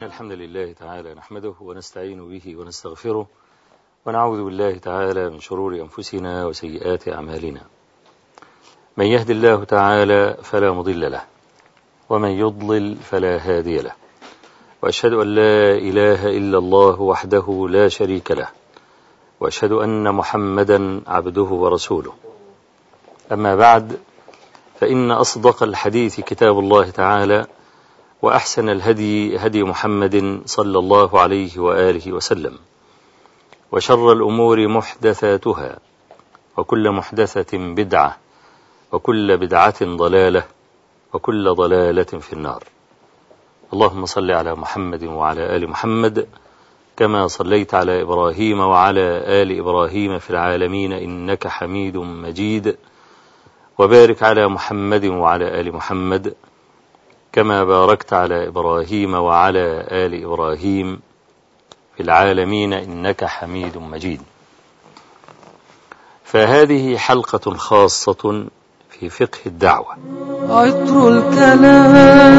الحمد لله تعالى نحمده ونستعين به ونستغفره ونعوذ بالله تعالى من شرور أنفسنا وسيئات أعمالنا من يهد الله تعالى فلا مضل له ومن يضلل فلا هادي له وأشهد أن لا إله إلا الله وحده لا شريك له وأشهد أن محمدا عبده ورسوله أما بعد فإن أصدق الحديث كتاب الله تعالى وأحسن الهدي هدي محمد صلى الله عليه وآله وسلم وشر الأمور محدثاتها وكل محدثة بدعة وكل بدعة ضلالة وكل ضلالة في النار اللهم صل على محمد وعلى آل محمد كما صليت على إبراهيم وعلى آل إبراهيم في العالمين إنك حميد مجيد وبارك على محمد وعلى آل محمد كما باركت على إبراهيم وعلى آل إبراهيم في العالمين إنك حميد مجيد فهذه حلقة خاصة في فقه الدعوة عطر الكلام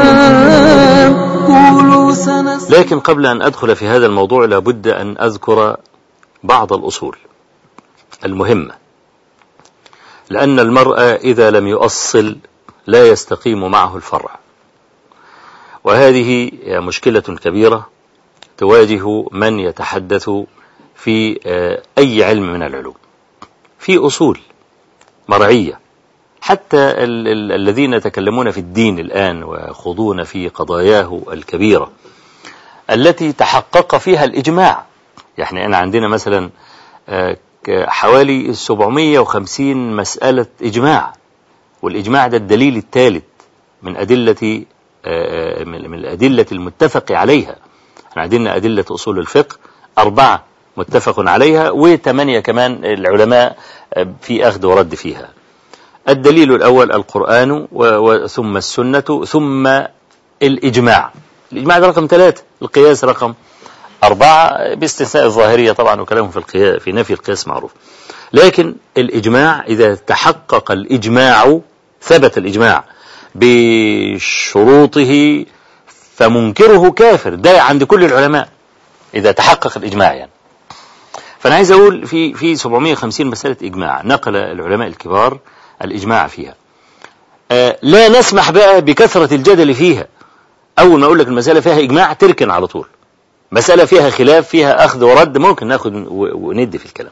قولوا سنس لكن قبل أن أدخل في هذا الموضوع لابد أن أذكر بعض الأصول المهمة لأن المرء إذا لم يؤصل لا يستقيم معه الفرع وهذه مشكلة كبيرة تواجه من يتحدث في أي علم من العلوم في أصول مرعية حتى ال ال الذين يتكلمون في الدين الآن ويخوضون في قضاياه الكبيرة التي تحقق فيها الإجماع يعني أنا عندنا مثلا حوالي 750 مسألة إجماع والإجماع ده الدليل الثالث من أدلة من الأدلة المتفق عليها احنا عندنا أدلة أصول الفقه أربعة متفق عليها وثمانية كمان العلماء في أخذ ورد فيها الدليل الأول القرآن ثم السنة ثم الإجماع الإجماع ده رقم ثلاثة القياس رقم أربعة باستثناء الظاهرية طبعا وكلامهم في القياس في نفي القياس معروف لكن الإجماع إذا تحقق الإجماع ثبت الإجماع بشروطه فمنكره كافر ده عند كل العلماء إذا تحقق الإجماع يعني فأنا عايز أقول في في 750 مسألة إجماع نقل العلماء الكبار الإجماع فيها آه لا نسمح بقى بكثرة الجدل فيها أول ما أقول لك المسألة فيها إجماع تركن على طول مسألة فيها خلاف فيها أخذ ورد ممكن ناخد وندي في الكلام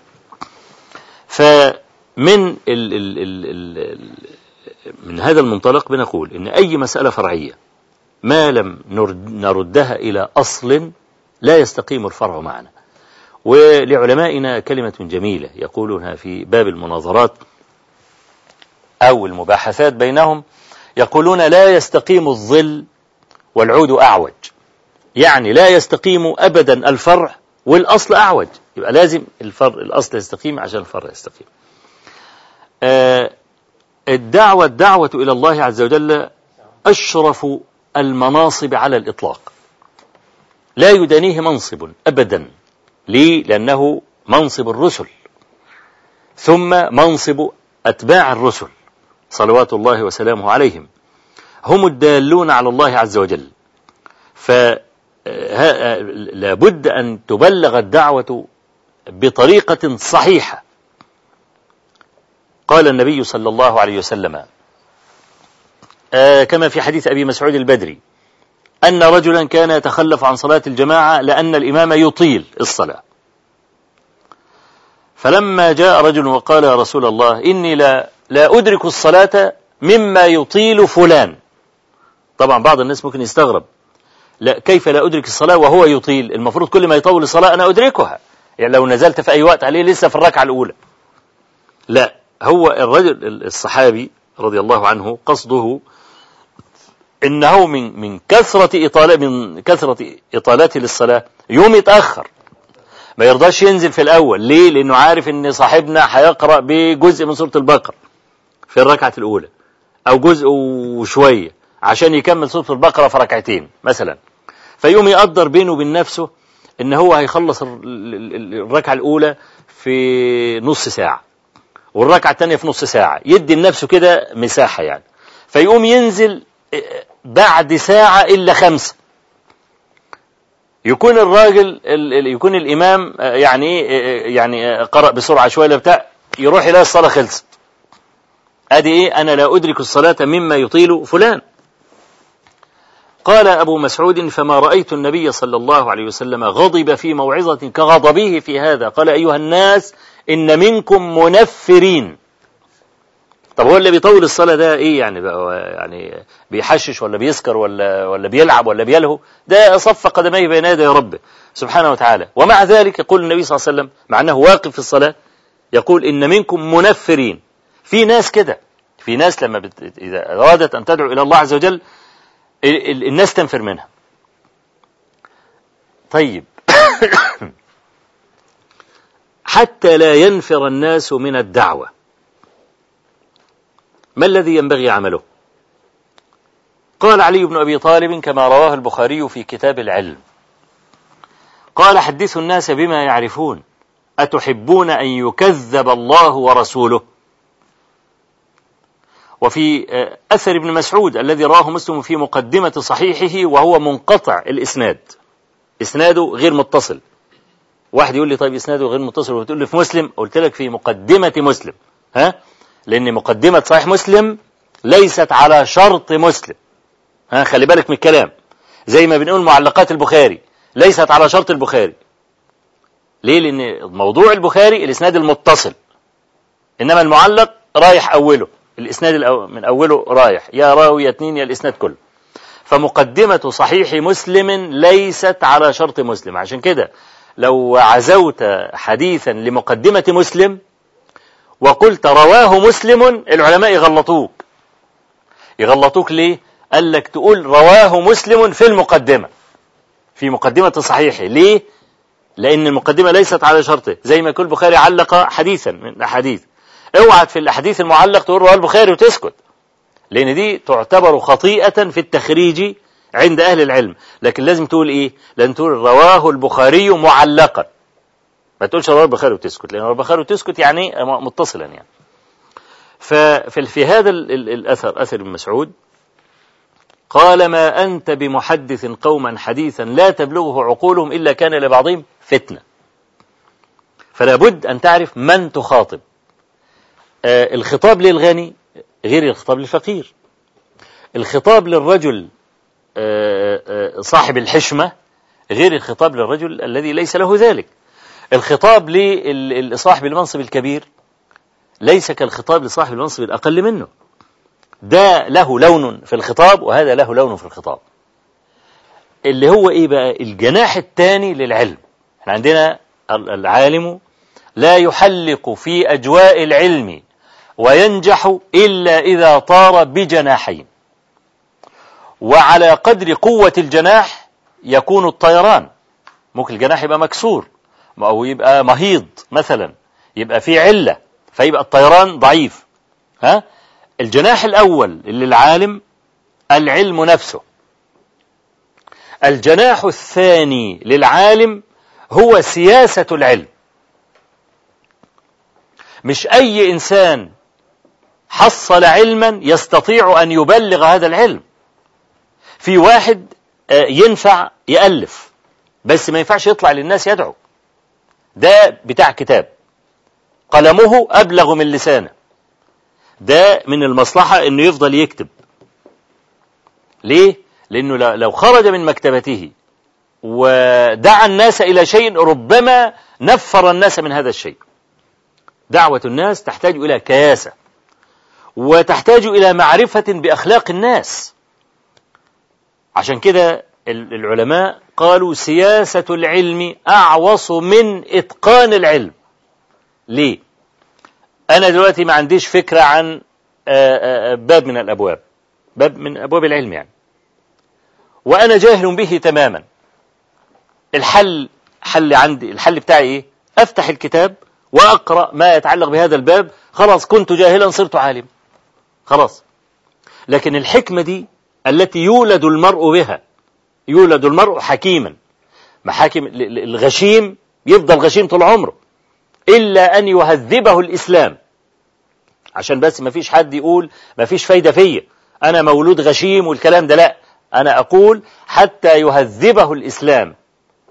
فمن ال ال ال ال من هذا المنطلق بنقول إن أي مسألة فرعية ما لم نردها إلى أصل لا يستقيم الفرع معنا ولعلمائنا كلمة جميلة يقولونها في باب المناظرات أو المباحثات بينهم يقولون لا يستقيم الظل والعود أعوج يعني لا يستقيم أبدا الفرع والأصل أعوج يبقى لازم الفرع الأصل يستقيم عشان الفرع يستقيم آه الدعوة الدعوة إلى الله عز وجل أشرف المناصب على الإطلاق لا يدانيه منصب أبدا ليه؟ لأنه منصب الرسل ثم منصب أتباع الرسل صلوات الله وسلامه عليهم هم الدالون على الله عز وجل فلابد أن تبلغ الدعوة بطريقة صحيحة قال النبي صلى الله عليه وسلم كما في حديث أبي مسعود البدري أن رجلا كان يتخلف عن صلاة الجماعة لأن الإمام يطيل الصلاة فلما جاء رجل وقال يا رسول الله إني لا, لا أدرك الصلاة مما يطيل فلان طبعا بعض الناس ممكن يستغرب لا كيف لا أدرك الصلاة وهو يطيل المفروض كل ما يطول الصلاة أنا أدركها يعني لو نزلت في أي وقت عليه لسه في الركعة الأولى لا هو الرجل الصحابي رضي الله عنه قصده انه من من كثرة إطالة من كثرة إطالته للصلاة يوم يتأخر ما يرضاش ينزل في الأول ليه؟ لأنه عارف إن صاحبنا هيقرأ بجزء من سورة البقرة في الركعة الأولى أو جزء وشوية عشان يكمل سورة البقرة في ركعتين مثلا فيقوم يقدر بينه وبين نفسه إن هو هيخلص الركعة الأولى في نص ساعة والركعة الثانية في نص ساعة يدي لنفسه كده مساحة يعني فيقوم ينزل بعد ساعة إلا خمسة يكون الراجل يكون الإمام يعني يعني قرأ بسرعة شوية بتاع يروح يلاقي الصلاة خلصت ادي ايه انا لا ادرك الصلاة مما يطيل فلان قال أبو مسعود فما رأيت النبي صلى الله عليه وسلم غضب في موعظة كغضبه في هذا قال أيها الناس إن منكم منفرين طب هو اللي بيطول الصلاة ده إيه يعني بقى يعني بيحشش ولا بيسكر ولا ولا بيلعب ولا بيلهو ده صف قدميه بين يدي ربه سبحانه وتعالى ومع ذلك يقول النبي صلى الله عليه وسلم مع أنه واقف في الصلاة يقول إن منكم منفرين في ناس كده في ناس لما بت... إذا أرادت أن تدعو إلى الله عز وجل الناس تنفر منها طيب حتى لا ينفر الناس من الدعوة ما الذي ينبغي عمله قال علي بن أبي طالب كما رواه البخاري في كتاب العلم قال حدثوا الناس بما يعرفون أتحبون أن يكذب الله ورسوله وفي أثر ابن مسعود الذي رواه مسلم في مقدمة صحيحه وهو منقطع الإسناد إسناده غير متصل واحد يقول لي طيب إسناده غير متصل وتقول لي في مسلم قلت لك في مقدمة مسلم ها لأن مقدمة صحيح مسلم ليست على شرط مسلم ها خلي بالك من الكلام زي ما بنقول معلقات البخاري ليست على شرط البخاري ليه لأن موضوع البخاري الإسناد المتصل إنما المعلق رايح أوله الإسناد الأو... من أوله رايح يا راوي يا اتنين يا الإسناد كله فمقدمة صحيح مسلم ليست على شرط مسلم عشان كده لو عزوت حديثا لمقدمة مسلم وقلت رواه مسلم العلماء يغلطوك يغلطوك ليه قال لك تقول رواه مسلم في المقدمة في مقدمة صحيحه ليه لأن المقدمة ليست على شرطه زي ما يقول البخاري علق حديثا من الأحاديث اوعى في الأحاديث المعلق تقول رواه البخاري وتسكت لأن دي تعتبر خطيئة في التخريج عند أهل العلم لكن لازم تقول إيه لازم تقول رواه البخاري معلقا ما تقولش رواه البخاري وتسكت لأن رواه البخاري وتسكت يعني متصلا يعني ففي في هذا الأثر أثر ابن مسعود قال ما أنت بمحدث قوما حديثا لا تبلغه عقولهم إلا كان لبعضهم فتنة فلا بد أن تعرف من تخاطب آه الخطاب للغني غير الخطاب للفقير الخطاب للرجل آه آه صاحب الحشمة غير الخطاب للرجل الذي ليس له ذلك الخطاب لصاحب المنصب الكبير ليس كالخطاب لصاحب المنصب الأقل منه ده له لون في الخطاب وهذا له لون في الخطاب اللي هو ايه بقى الجناح الثاني للعلم احنا عندنا العالم لا يحلق في أجواء العلم وينجح إلا إذا طار بجناحين وعلى قدر قوة الجناح يكون الطيران ممكن الجناح يبقى مكسور أو يبقى مهيض مثلا يبقى فيه علة فيبقى الطيران ضعيف ها الجناح الأول للعالم العلم نفسه الجناح الثاني للعالم هو سياسة العلم مش أي إنسان حصل علما يستطيع أن يبلغ هذا العلم في واحد ينفع يألف بس ما ينفعش يطلع للناس يدعو ده بتاع كتاب قلمه أبلغ من لسانه ده من المصلحة انه يفضل يكتب ليه لانه لو خرج من مكتبته ودعا الناس الى شيء ربما نفر الناس من هذا الشيء دعوة الناس تحتاج الى كياسة وتحتاج الى معرفة باخلاق الناس عشان كده العلماء قالوا سياسة العلم اعوص من اتقان العلم ليه أنا دلوقتي ما عنديش فكرة عن باب من الأبواب باب من أبواب العلم يعني وأنا جاهل به تماما الحل حل عندي الحل بتاعي إيه أفتح الكتاب وأقرأ ما يتعلق بهذا الباب خلاص كنت جاهلا صرت عالم خلاص لكن الحكمة دي التي يولد المرء بها يولد المرء حكيما محاكم الغشيم يفضل غشيم طول عمره إلا أن يهذبه الإسلام عشان بس ما فيش حد يقول ما فيش فايدة فيا أنا مولود غشيم والكلام ده لا أنا أقول حتى يهذبه الإسلام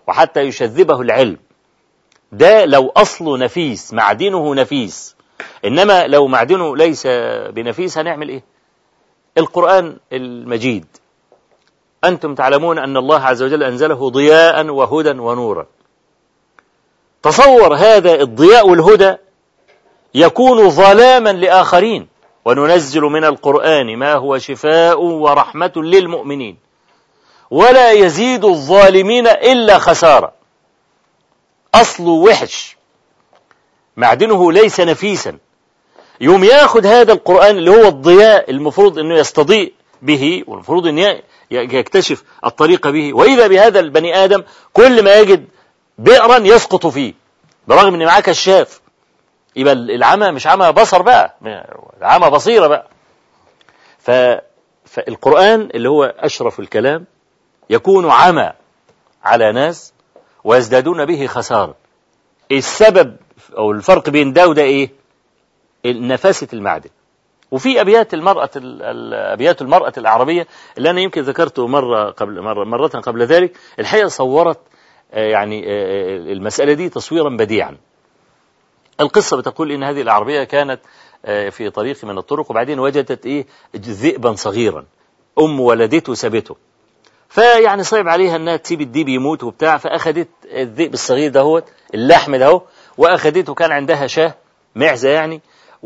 وحتى يشذبه العلم ده لو أصله نفيس معدنه نفيس إنما لو معدنه ليس بنفيس هنعمل إيه القرآن المجيد أنتم تعلمون أن الله عز وجل أنزله ضياء وهدى ونورا تصور هذا الضياء والهدى يكون ظلاما لآخرين وننزل من القرآن ما هو شفاء ورحمة للمؤمنين ولا يزيد الظالمين إلا خسارة أصله وحش معدنه ليس نفيسا يوم ياخد هذا القرآن اللي هو الضياء المفروض أنه يستضيء به والمفروض أن يكتشف الطريق به وإذا بهذا البني آدم كل ما يجد بئرا يسقط فيه برغم أن معاه كشاف يبقى العمى مش عمى بصر بقى عمى بصيرة بقى ف... فالقرآن اللي هو أشرف الكلام يكون عمى على ناس ويزدادون به خسارة السبب أو الفرق بين ده وده إيه نفاسة المعدن وفي أبيات المرأة أبيات المرأة العربية اللي أنا يمكن ذكرته مرة قبل مرة مرة قبل ذلك الحقيقة صورت يعني المسألة دي تصويرا بديعا القصة بتقول إن هذه العربية كانت في طريق من الطرق وبعدين وجدت إيه ذئبا صغيرا أم ولدته سابته فيعني صعب عليها انها تسيب الديب يموت وبتاع فاخذت الذئب الصغير دهوت اللحم ده واخذته كان عندها شاه معزه يعني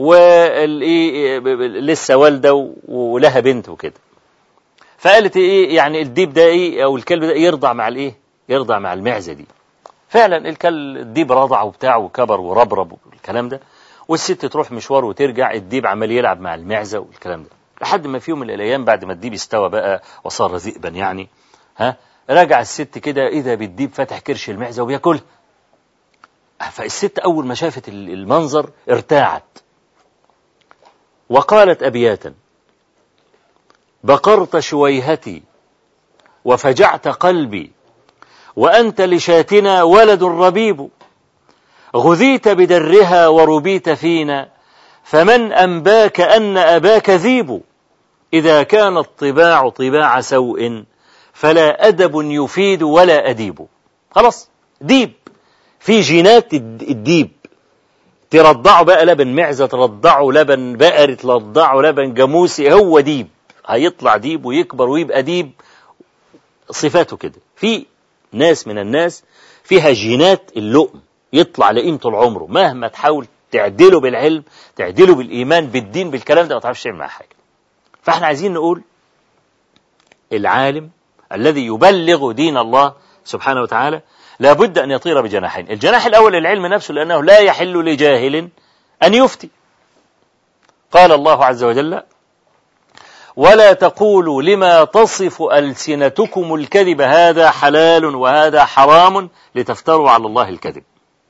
ولسه والده ولها بنت وكده فقالت ايه يعني الديب ده ايه او الكلب ده يرضع مع الايه يرضع مع المعزه دي فعلا الكلب الديب رضع وبتاع وكبر وربرب والكلام ده والست تروح مشوار وترجع الديب عمال يلعب مع المعزه والكلام ده لحد ما في يوم من الايام بعد ما الديب استوى بقى وصار ذئبا يعني ها رجع الست كده اذا بالديب فتح كرش المعزه وبياكلها فالست اول ما شافت المنظر ارتاعت وقالت ابياتا بقرت شويهتي وفجعت قلبي وانت لشاتنا ولد ربيب غذيت بدرها وربيت فينا فمن انباك ان اباك ذيب إذا كان الطباع طباع سوء فلا أدب يفيد ولا أديب خلاص ديب في جينات الديب ترضعه بقى لبن معزة ترضعه لبن بقري ترضعه لبن جاموسي هو ديب هيطلع ديب ويكبر ويبقى ديب صفاته كده في ناس من الناس فيها جينات اللؤم يطلع لئيم طول عمره مهما تحاول تعدله بالعلم تعدله بالإيمان بالدين بالكلام ده ما تعرفش تعمل معاه حاجة فاحنا عايزين نقول العالم الذي يبلغ دين الله سبحانه وتعالى لابد أن يطير بجناحين الجناح الأول العلم نفسه لأنه لا يحل لجاهل أن يفتي قال الله عز وجل ولا تقولوا لما تصف ألسنتكم الكذب هذا حلال وهذا حرام لتفتروا على الله الكذب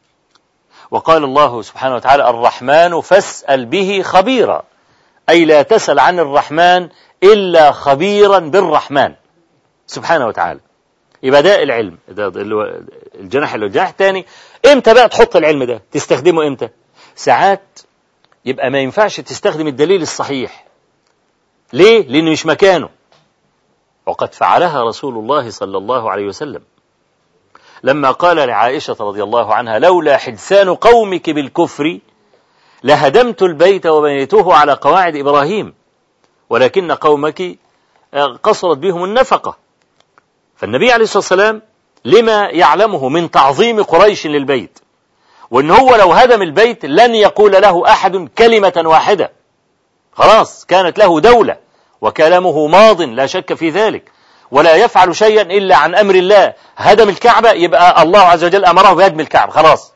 وقال الله سبحانه وتعالى الرحمن فاسأل به خبيرا أي لا تسأل عن الرحمن إلا خبيرا بالرحمن سبحانه وتعالى يبقى ده العلم ده الجناح اللي الجناح الثاني امتى بقى تحط العلم ده تستخدمه امتى ساعات يبقى ما ينفعش تستخدم الدليل الصحيح ليه لانه مش مكانه وقد فعلها رسول الله صلى الله عليه وسلم لما قال لعائشة رضي الله عنها لولا حدثان قومك بالكفر لهدمت البيت وبنيته على قواعد إبراهيم ولكن قومك قصرت بهم النفقة فالنبي عليه الصلاة والسلام لما يعلمه من تعظيم قريش للبيت وان هو لو هدم البيت لن يقول له أحد كلمة واحدة خلاص كانت له دولة وكلامه ماض لا شك في ذلك ولا يفعل شيئا إلا عن أمر الله هدم الكعبة يبقى الله عز وجل أمره بهدم الكعبة خلاص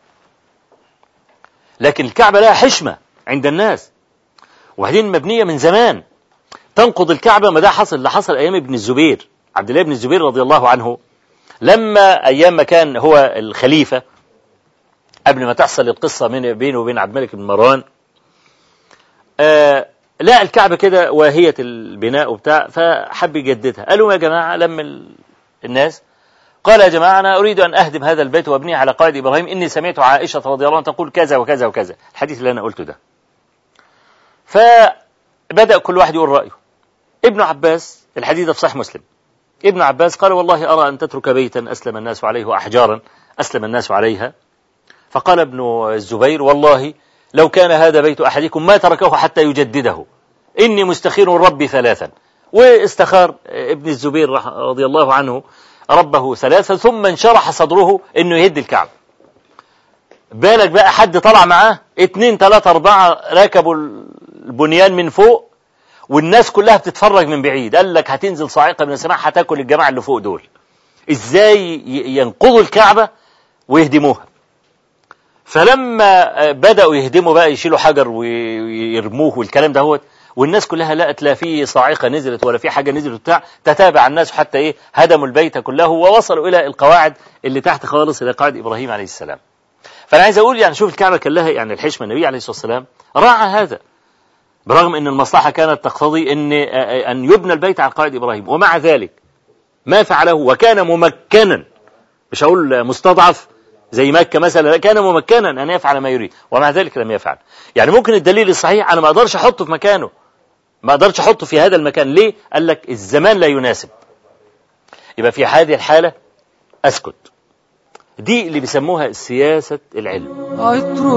لكن الكعبة لها حشمة عند الناس وبعدين مبنية من زمان تنقض الكعبة ما ده حصل اللي حصل أيام ابن الزبير عبد الله بن الزبير رضي الله عنه لما أيام ما كان هو الخليفة قبل ما تحصل القصة من بينه وبين عبد الملك بن مروان آه لا الكعبة كده واهية البناء وبتاع فحب يجددها قالوا يا جماعة لم الناس قال يا جماعة أنا أريد أن أهدم هذا البيت وأبنيه على قائد إبراهيم إني سمعت عائشة رضي الله عنها تقول كذا وكذا وكذا الحديث اللي أنا قلته ده فبدأ كل واحد يقول رأيه ابن عباس الحديث ده في صحيح مسلم ابن عباس قال والله أرى أن تترك بيتا أسلم الناس عليه وأحجارا أسلم الناس عليها فقال ابن الزبير والله لو كان هذا بيت أحدكم ما تركه حتى يجدده إني مستخير ربي ثلاثا واستخار ابن الزبير رضي الله عنه ربه ثلاثا ثم انشرح صدره انه يهد الكعبة بالك بقى حد طلع معاه اتنين تلاتة اربعة ركبوا البنيان من فوق والناس كلها بتتفرج من بعيد قال لك هتنزل صاعقة من السماء هتاكل الجماعة اللي فوق دول ازاي ينقضوا الكعبة ويهدموها فلما بدأوا يهدموا بقى يشيلوا حجر ويرموه والكلام ده هو والناس كلها لقت لا في صاعقة نزلت ولا في حاجة نزلت بتاع تتابع الناس حتى ايه هدموا البيت كله ووصلوا إلى القواعد اللي تحت خالص إلى قاعدة إبراهيم عليه السلام فأنا عايز أقول يعني شوف الكعبة كان لها يعني الحشمة النبي عليه الصلاة والسلام راعى هذا برغم أن المصلحة كانت تقتضي أن أن يبنى البيت على قاعدة إبراهيم ومع ذلك ما فعله وكان ممكنا مش هقول مستضعف زي مكة مثلا كان ممكنا أن يفعل ما يريد ومع ذلك لم يفعل يعني ممكن الدليل الصحيح أنا ما أقدرش أحطه في مكانه ما أقدرش أحطه في هذا المكان ليه قال لك الزمان لا يناسب يبقى في هذه الحالة أسكت دي اللي بيسموها سياسة العلم عطر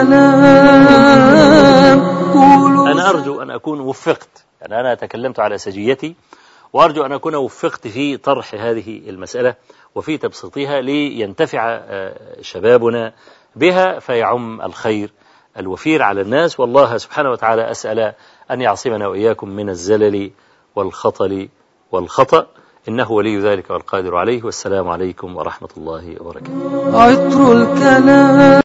الكلام قولوا أنا أرجو أن أكون وفقت يعني أنا تكلمت على سجيتي وأرجو أن أكون وفقت في طرح هذه المسألة وفي تبسيطها لينتفع آه، شبابنا بها فيعم الخير الوفير على الناس والله سبحانه وتعالى أسأل أن يعصمنا وإياكم من الزلل والخطل والخطأ إنه ولي ذلك والقادر عليه والسلام عليكم ورحمة الله وبركاته عطر الكلام